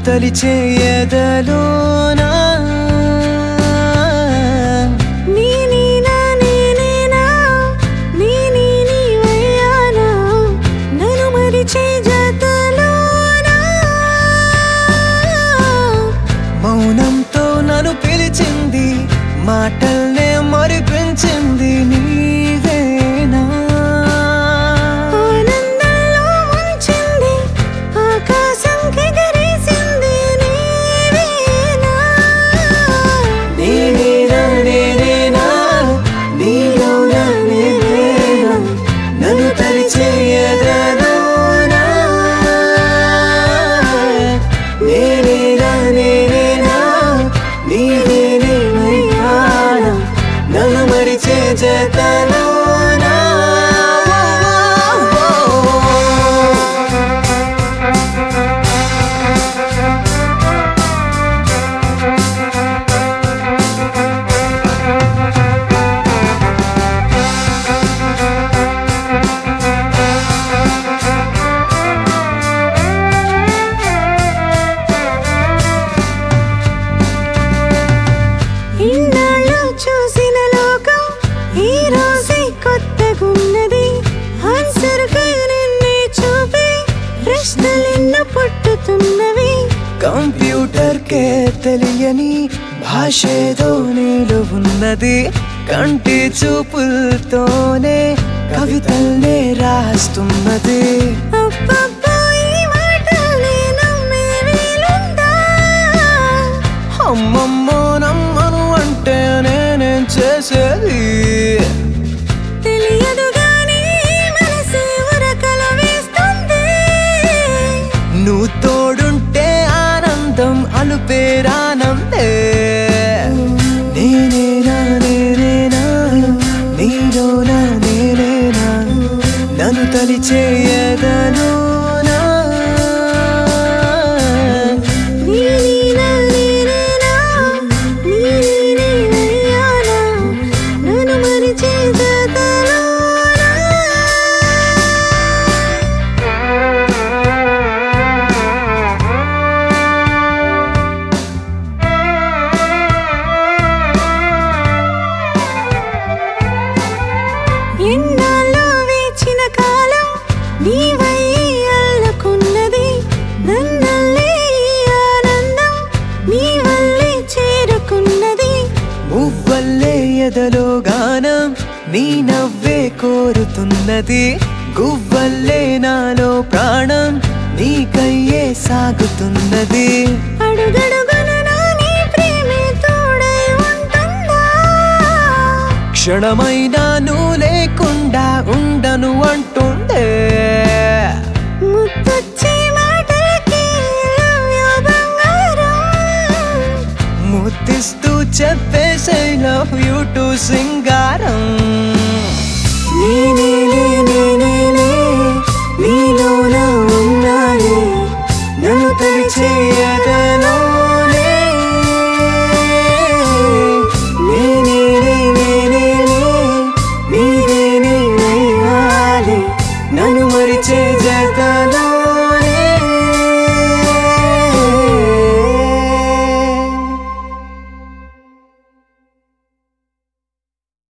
తలిచే ఎదలోనా నీ నీనా నేనేనా నీ నీ నీవయ్యానా నన్ను మరిచే జతలోనా మౌనంతో నన్ను పిలిచింది మాటల్నే మరిపించింది నీవేనా ఆనందంలో ముంచింది ఆకాశం ఎగరేసింది నీవేనా నేనేనా నేనేనా నీలోనా నేనేనా నన్ను తలిచే ఎదలోనా నేనేనా నేనేనా నీవేనేమయ్యానా నన్ను మరిచే జతలోనా ఇన్నాళ్ళు చూసిన లోకం ఈ రోజే కొత్తగున్నది ఆన్సర్ నిన్నే చూపి ప్రశ్నలెన్నో పుట్టుతున్నవి కంప్యూటర్ కే తెలియని భాషేదో నీలో ఉన్నది కంటి చూపులతోనే కవితల్నే రాస్తున్నది అబ్బబ్బా ఈ మాటల్ని నమ్మే వీలుందా అమ్మమ్మో నమ్మను అంటే నేనేం చేసేది తెలియదు గానీ మనసు ఉరకలు వేస్తుంది నువ్వు తోడుంటే ఆనందం అలుపేరానందే నేనేనా నేనేనా నీలోనా నేనేనా నన్ను తలిచే ఎదలోనా నీ నీనా నేనేనా నీ నీనేనయ్యానా నన్ను మరిచే జతలోనా ఎన్నాళ్ళో వేచిన కాలం నీవై అల్లుకున్నది నన్నల్లే ఈ ఆనందం నీ వల్లే చేరుకున్నది మువ్వల్లే ఎదలో గానం నీ నవ్వే కోరుతున్నది గువ్వల్లే నాలో ప్రాణం నీకయ్యే సాగుతున్నది అడుగడుగున నా నీ ప్రేమే తోడై ఉంటుందా క్షణమైనా నువ్వు లేకుండా ఉండను అంటుండే ముత్తొచ్చే మాటలకి love you బంగారం ముద్దిస్తూ చెప్పేసే లవ్ యూ టు సింగారం నేనే నేనే నీలోన ఉన్నానే నన్ను తలిచే